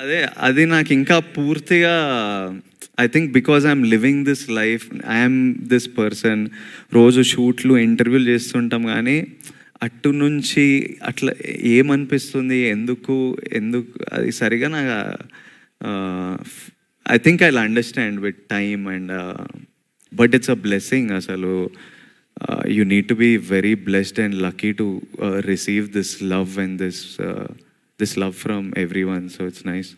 అదే అది నాకు ఇంకా పూర్తిగా I think because I'm living this life I'm this person రోజు షూట్లు ఇంటర్వ్యూలు చేస్తుంటాం కానీ అటు నుంచి అట్లా ఏమనిపిస్తుంది ఎందుకు ఎందుకు అది సరిగా నాకు I think I understand with time and but it's a blessing అసలు you need to be very blessed and lucky to receive this love and this this love from everyone so it's nice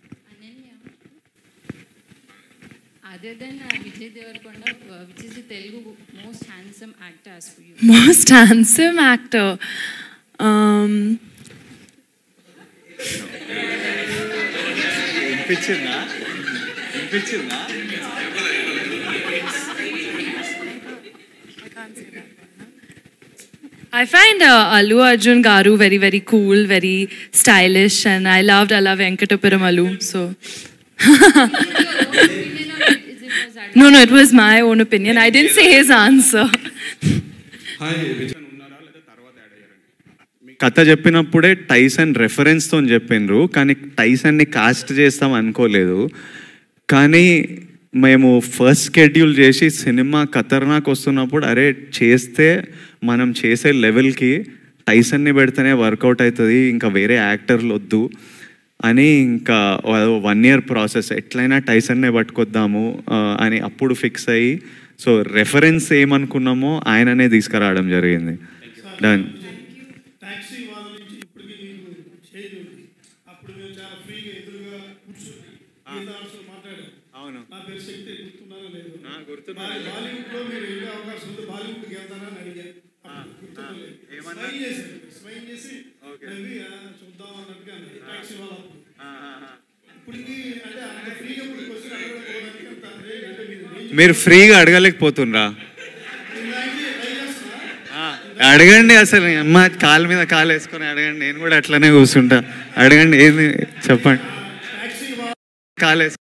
Other than uh, Vijay Devarkonda, uh, which is the Telugu most handsome actor as for you? Most handsome actor. Um, వినిపించిందా వినిపించిందా I find uh, Allu Arjun Garu very, very cool, very stylish, and I loved Alla Venkatapuramalu. So, no, no, it was my own opinion. I didn't say his answer. Hi Vijayan ఉన్నారా లేదా తర్వాత add అయ్యారండి కథ చెప్పినప్పుడే Tyson రెఫరెన్స్తో చెప్పిండ్రు కానీ టైసన్ని cost చేస్తాం అనుకోలేదు కానీ మేము ఫస్ట్ షెడ్యూల్ చేసి సినిమా ఖతర్నాక్ వస్తున్నప్పుడు అరే చేస్తే మనం చేసే లెవెల్కి టైసన్ని పెడితేనే వర్కౌట్ అవుతుంది ఇంకా వేరే యాక్టర్లు వద్దు అని ఇంకా వన్ ఇయర్ ప్రాసెస్ ఎట్లయినా టైసన్నే పట్టుకొద్దాము ఆ, అని అప్పుడు ఫిక్స్ అయ్యి సో రెఫరెన్స్ ఏమనుకున్నామో ఆయననే తీసుకురావడం జరిగింది డన్ టాక్సీ వాళ్ళ నుంచి ఇప్పటికి మీకు చేంజ్ ఉంది అప్పుడు మేము చాలా ఫ్రీగా ఎదురుగా కూర్చుని మిగతా వాళ్ళతో మాట్లాడాం అవును నా పేరు శక్తి గుర్తున్నారా లేదు ఆ, గుర్తున్నది. బాలీ- బాలీవుడ్లో మీరు వెళ్ళే అవకాశం ఉంది బాలీవుడ్కి వెళ్తారా అని అడిగారు అప్పుడు గుర్తున్నా లేదు. స్మైల్ చేశారు స్మైల్ చేసి నవ్వి, "ఆ, చూద్దాం అన్నట్టుగా అన్నారు. టాక్సీ వాళ్ళ అప్పుడు ఇప్పటికి అంటే అంత ఫ్రీగా ఇప్పుడు క్వశ్చన్ అడగకపోవడానికి అంత రేంజ్ అంటే మీరు రేంజ్ మీరు ఫ్రీగా అడగలేకపోతుండ్రా ఇలాంటి ట్రై చేస్తున్నా ఆ, అడగండి అసలు అమ్మ కాలు మీద కాలు వేసుకొని అడగండి నేను కూడా అట్లనే కూర్చుంటా అడగండి ఏంది చెప్పండి టాక్సీ వాళ్ళ కాలు వేసుకొని